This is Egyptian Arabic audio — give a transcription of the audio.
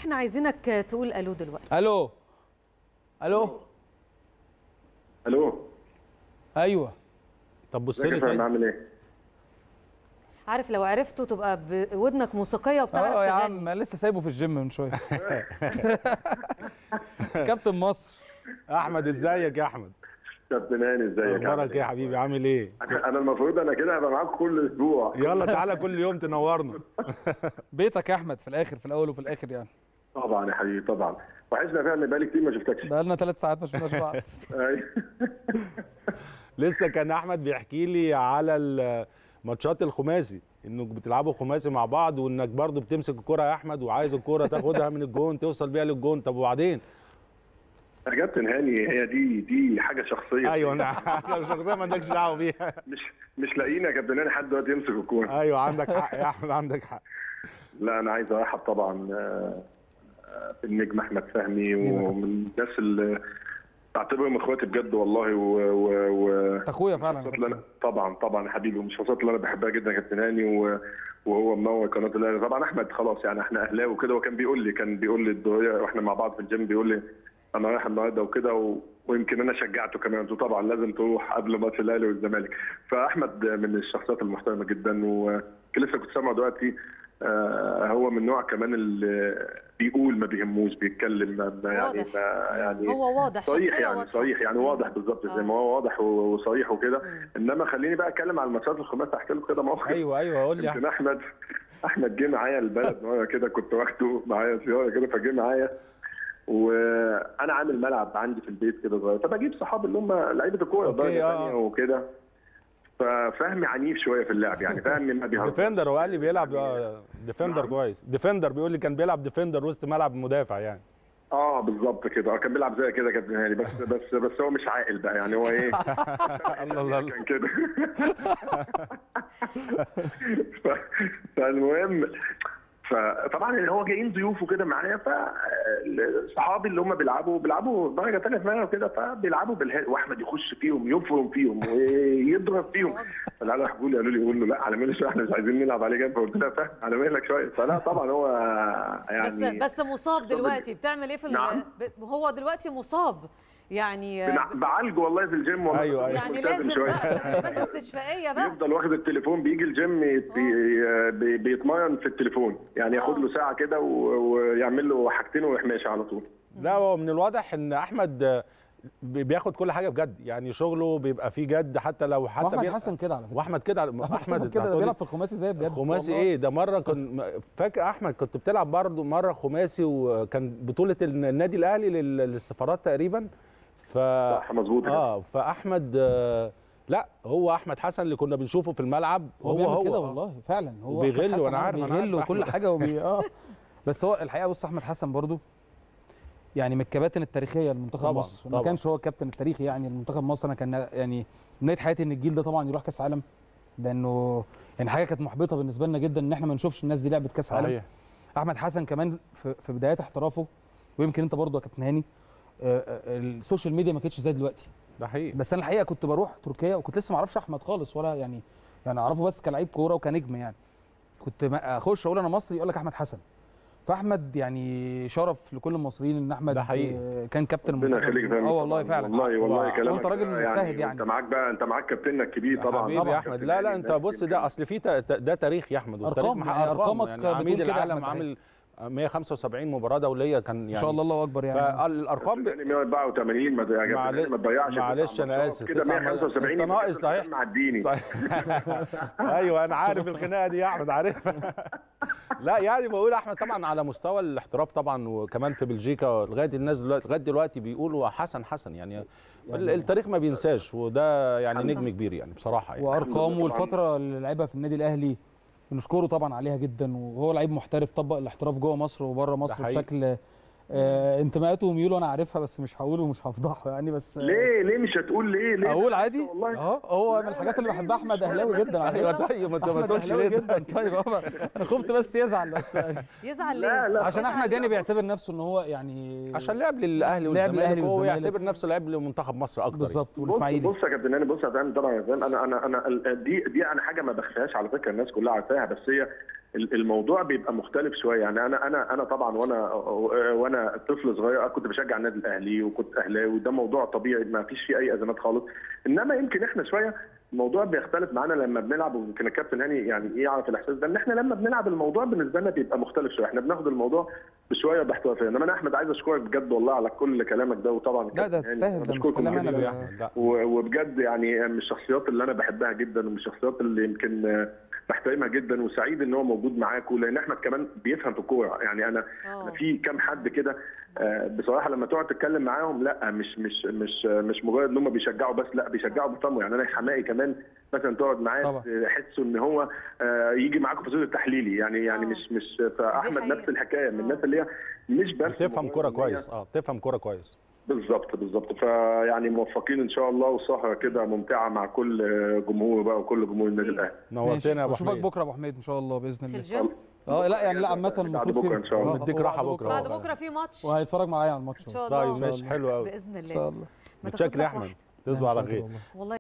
احنا عايزينك تقول الو دلوقتي الو الو الو ايوه طب بص ازيك لي يا فندم طيب عامل ايه؟ عارف لو عرفته تبقى بودنك موسيقيه وبتعرف اه يا تغني عم أنا لسه سايبه في الجيم من شويه كابتن مصر احمد ازيك يا احمد كابتن هاني ازيك عامل اخبارك ايه يا حبيبي عامل ايه انا أنا المفروض انا كده هبقى معاك كل اسبوع يلا تعالى كل يوم تنورنا بيتك يا احمد في الاخر في الاول وفي الاخر يعني طبعا يا حبيبي طبعا وحشنا فعلا بقالي كتير ما شفتكش بقى لنا ثلاث ساعات ما شفناش بعض أيوة. لسه كان احمد بيحكي لي على الماتشات الخماسي انك بتلعبوا خماسي مع بعض وانك برضو بتمسك الكرة يا احمد وعايز الكرة تاخدها من الجون توصل بيها للجون طب وبعدين يا كابتن هاني هي دي دي حاجه شخصيه ايوه انا انا شخصيا ما عندكش دعوه بيها مش مش لاقيين يا كابتن هاني حد دلوقتي يمسك الكوره ايوه عندك حق يا احمد عندك حق لا انا عايز ارحب طبعا آه، آه، بالنجم احمد فهمي ومن الناس اللي بعتبرهم اخواتي بجد والله و, و... و... اخويا فعلا الشخصيات اللي أنا طبعا طبعا يا حبيبي ومن الشخصيات اللي انا بحبها جدا يا كابتن هاني و... وهو منور قناه الاهلي طبعا احمد خلاص يعني احنا اهلاوي وكده وكان بيقول لي كان بيقول لي الدوريه واحنا مع بعض في الجيم بيقول لي انا رايح النهارده وكده و... ويمكن انا شجعته كمان قلت له طبعا لازم تروح قبل ماتش الاهلي والزمالك فاحمد من الشخصيات المحترمه جدا ولسه كنت سامع دلوقتي آه، هو من نوع كمان اللي بيقول ما بيهموش بيتكلم ما ما يعني واضح. ما يعني هو واضح صريح شخصية يعني واضحة. صريح يعني واضح بالظبط زي ما هو واضح وصريح وكده انما خليني بقى اتكلم على الماتشات الخماسيه احكي لكم كده موقف ايوه ايوه قول لي يا يمكن احمد احمد احمد جه معايا البلد مره كده كنت واخده معايا زياره كده فجه معايا وانا عامل ملعب عندي في البيت كده صغير فبجيب صحابي اللي هم لعيبه الكوره أوكي، درجه آه. ثانيه وكده ففهمي عنيف شويه في اللعب يعني فهمي ما بيهزرش ديفندر وقال لي بيلعب آه، ديفندر نعم. كويس ديفندر بيقول لي كان بيلعب ديفندر وسط ملعب مدافع يعني اه بالظبط كده آه، كان بيلعب زي كده كابتن هاني بس بس بس هو مش عاقل بقى يعني هو ايه الله الله الله كان كده ف- فالمهم فطبعا اللي هو جايين ضيوف وكده معايا فصحابي اللي هم بيلعبوا بيلعبوا درجه ثانيه في معايا وكده فبيلعبوا بالهاد واحمد يخش فيهم يفرم فيهم ويضرب فيهم فالعيال راحوا لي قالوا لي قول له لا على مهلك شويه احنا مش عايزين نلعب عليه جنب فقلت لها فاهم على مهلك شويه فلا طبعا هو يعني بس بس مصاب دلوقتي بتعمل ايه في ال- نعم. ب- هو دلوقتي مصاب يعني بنع- بعالجه والله في الجيم والله أيوة، أيوة. يعني ملتزم لازم شوية. بقى تدريبات استشفائيه بقى يفضل واخد التليفون بيجي الجيم يت- بي- بي- بيتمرن في التليفون يعني ياخد له ساعه كده و- ويعمل له حاجتين ويروح ماشي على طول لا هو من الواضح ان احمد آه، بي- بياخد كل حاجه بجد يعني شغله بيبقى فيه جد حتى لو حتى واحمد بيلعب- حسن كده على فكره واحمد كده احمد احمد حسن كده هتقولي بيلعب في الخماسي زي بجد خماسي والله. ايه ده مره كنت فاكر احمد كنت بتلعب برضه مره خماسي وكان بطوله النادي الاهلي لل- للسفارات تقريبا ف صح مظبوط كده. اه فاحمد آه، لا هو احمد حسن اللي كنا بنشوفه في الملعب هو هو بيعمل هو كده آه. والله فعلا هو وبيغل أحمد حسن وأنا آه، عارف- أنا بيغل عارف وكل أحمد. حاجه وبي... اه بس هو الحقيقه بص احمد حسن برضو يعني من الكباتن التاريخيه لمنتخب طبعاً، مصر ما طبعاً. كانش هو الكابتن التاريخي يعني لمنتخب مصر انا كان يعني بدايه حياتي ان الجيل ده طبعا يروح كاس عالم لانه يعني حاجه كانت محبطه بالنسبه لنا جدا ان احنا ما نشوفش الناس دي لعبت كاس عالم صحيح احمد حسن كمان في, في بدايات احترافه ويمكن انت برضو يا كابتن هاني آه، آه، السوشيال ميديا ما كانتش زي دلوقتي ده حقيقي بس انا الحقيقه كنت بروح تركيا وكنت لسه ما اعرفش احمد خالص ولا يعني يعني اعرفه بس كلاعب كوره وكنجم يعني كنت ما اخش اقول انا مصري يقول لك احمد حسن فاحمد يعني شرف لكل المصريين ان احمد ده حقيقي. آه، كان كابتن ربنا المنتخب يخليك فاهم اه والله فعلا والله والله وأنت كلامك راجل ده مجتهد يعني. انت معاك بقى انت معاك كابتنك الكبير طبعا حبيبي طبعاً. يا احمد لا لا انت بص ده اصل في ت- ت- ده تاريخ يا احمد والتاريخ أرقام، محقق يعني أرقام. أرقامك يعني بتقول عميد كده يا العالم أحمد عامل 175 مباراه دوليه كان يعني ان شاء الله الله اكبر يعني فالارقام ب... يعني 184 ما يا معل- جماعه ما تضيعش معلش انا اسف كده تسعة- 175 انت ناقص صحيح معديني صحيح. ايوه انا عارف الخناقه دي يا احمد عارفها لا يعني بقول احمد طبعا على مستوى الاحتراف طبعا وكمان في بلجيكا لغايه الناس دلوقتي لغايه دلوقتي بيقولوا حسن حسن يعني, يعني التاريخ ما بينساش وده يعني نجم كبير يعني بصراحه يعني وارقامه طبعاً. والفتره اللي لعبها في النادي الاهلي بنشكره طبعا عليها جدا وهو لعيب محترف طبق الاحتراف جوه مصر وبره مصر حقيقي. بشكل آه انتماءاته وميوله انا عارفها بس مش هقوله ومش هفضحه يعني بس آه، ليه ليه مش هتقول ليه ليه اقول عادي والله اهو هو من الحاجات اللي بحبها احمد اهلاوي جدا على ايوه فكرة. طيب ما انت ما احمد تقولش اهلاوي ليه جدا ده؟ طيب هو انا خفت بس يزعل بس يعني يزعل ليه لا لا عشان يزعل احمد يعني ليه؟ بيعتبر نفسه ان هو يعني عشان لعب للاهلي لعب والزمالك للأهلي هو والزمالك. يعتبر نفسه لعب لمنتخب مصر اكتر بالظبط بص والاسماعيلي بص يا كابتن هاني بص يا فندم طبعا يا فندم انا انا انا ال- دي دي انا حاجه ما بخفيهاش على فكره الناس كلها عارفاها بس هي ال- الموضوع بيبقى مختلف شويه يعني انا انا انا طبعا وانا وانا طفل صغير كنت بشجع النادي الاهلي وكنت اهلاوي وده موضوع طبيعي ما فيش فيه اي ازمات خالص انما يمكن احنا شويه الموضوع بيختلف معانا لما بنلعب ويمكن الكابتن هاني يعني ايه يعرف الاحساس ده ان احنا لما بنلعب الموضوع بالنسبه لنا بيبقى مختلف شويه احنا بناخد الموضوع بشويه باحترافيه انما انا احمد عايز اشكرك بجد والله على كل كلامك ده وطبعا لا ده الكابتن هاني، تستاهل أنا ده مش بشكركم كلام انا جداً. حبيبي يا بقى. احمد لا و- وبجد يعني من الشخصيات اللي انا بحبها جدا ومن الشخصيات اللي يمكن آه، بحترمها جدا وسعيد ان هو موجود معاكم لان احمد كمان بيفهم في الكوره يعني انا آه. أنا في كام حد كده آه، بصراحه لما تقعد تتكلم معاهم لا مش مش مش آه، مش مجرد ان هم بيشجعوا بس لا بيشجعوا بيفهموا يعني انا حمائي كمان مثلا تقعد معاه طبعا. تحسوا ان هو آه، يجي معاكم في الصوت التحليلي يعني يعني آه. مش مش فاحمد حقيقة. نفس الحكايه من آه. الناس اللي هي مش بس بتفهم مجرد كوره إن هي- كويس اه بتفهم كوره كويس بالظبط بالظبط فيعني موفقين ان شاء الله وسهره كده ممتعه مع كل جمهور بقى وكل جمهور النادي الاهلي نورتنا يا ابو اشوفك حميد بكره يا ابو حميد ان شاء الله باذن في الله الجيم اه لا يعني لا عامه بعد المفروض بكرة إن شاء الله. آه، نديك هو راحة بعد بكرة. بعد بقى. بكره في ماتش وهيتفرج معايا على الماتش ان شاء طيب الله ماشي حلو قوي باذن ان الله شاء الله ما متشكر تاخد يا لك احمد واحدة. تصبح على إن شاء خير الله. والله